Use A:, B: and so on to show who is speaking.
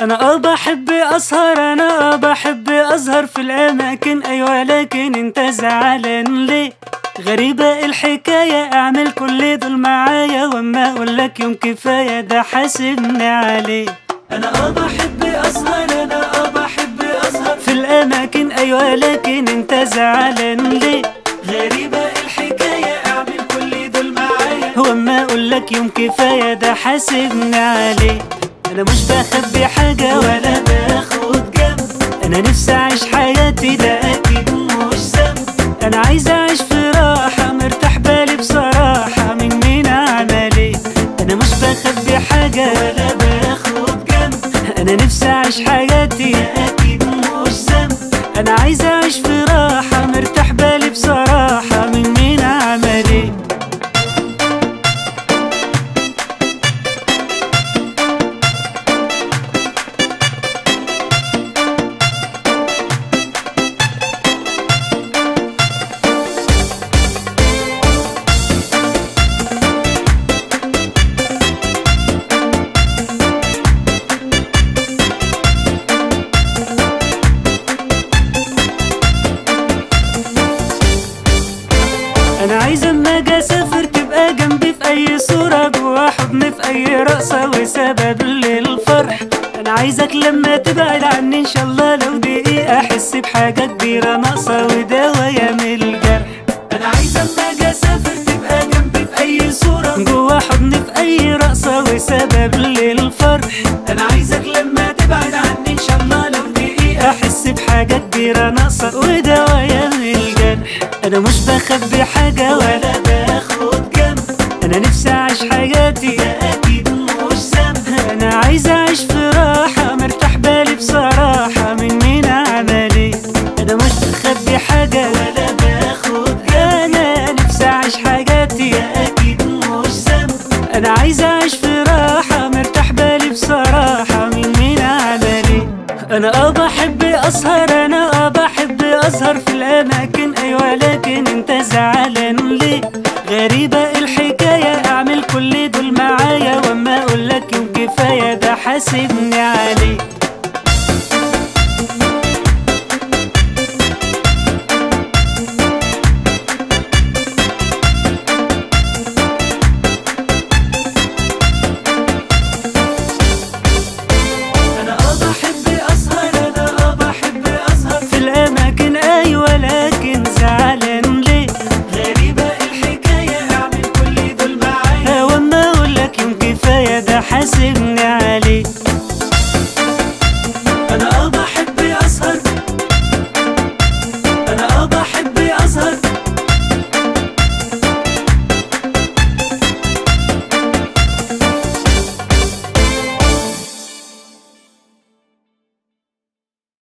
A: انا اه بحب اسهر انا اه بحب اسهر في الاماكن ايوه لكن انت زعلان ليه غريبة الحكاية اعمل كل دول معايا واما اقولك يوم كفاية ده حاسبني عليه انا اه بحب اسهر انا اه بحب اسهر في الاماكن ايوه لكن انت زعلان ليه غريبة الحكاية اعمل كل دول معايا واما اقولك يوم كفاية ده حاسبني عليه انا مش بخبي حاجة ولا باخد جنب انا نفسي اعيش حياتي ده اكيد مش ذنب انا عايز اعيش في راحة مرتاح بالي بصراحة من مين اعمل ايه انا مش بخبي حاجة ولا باخد جنب انا نفسي اعيش حياتي ده اكيد مش ذنب انا عايز اعيش في راحة مرتاح بالي بصراحة من مين اعمل ايه انا عايز اما اجي اسافر تبقى جنبي في اي صورة جوا حضني في اي رقصة وسبب للفرح انا عايزك لما تبعد عني ان شاء الله لو دقيقة احس بحاجة كبيرة ناقصة ودوايا من الجرح انا عايز اما اجي اسافر تبقى جنبي في اي صورة جوا حضني في اي رقصة وسبب للفرح انا عايزك لما تبعد عني ان شاء الله لو دقيقة احس بحاجة كبيرة ناقصة ودوايا من الجرح انا مش بخبي حاجة ولا باخد جنب انا نفسي اعيش حياتي ده اكيد مش ذنب انا عايز اعيش في راحة مرتاح بالي بصراحة من مين اعمل ايه انا مش بخبي حاجة ولا باخد جنب انا نفسي اعيش حياتي ده اكيد مش ذنب انا عايز اعيش في راحة مرتاح بالي بصراحة من مين اعمل ايه انا اه بحب اسهر انا اه بحب اسهر في الاماكن ايوه لكن انت زعلان ليه غريبة الحكاية اعمل كل دول معايا واما اقولك يوم كفاية ده حاسبني عليه انا اه بحب اسهر انا اه بحب اسهر في الاماكن ايوه لكن زعلان ليه غريبة الحكاية اعمل كل دول معايا واما اقولك يوم كفاية ده حاسب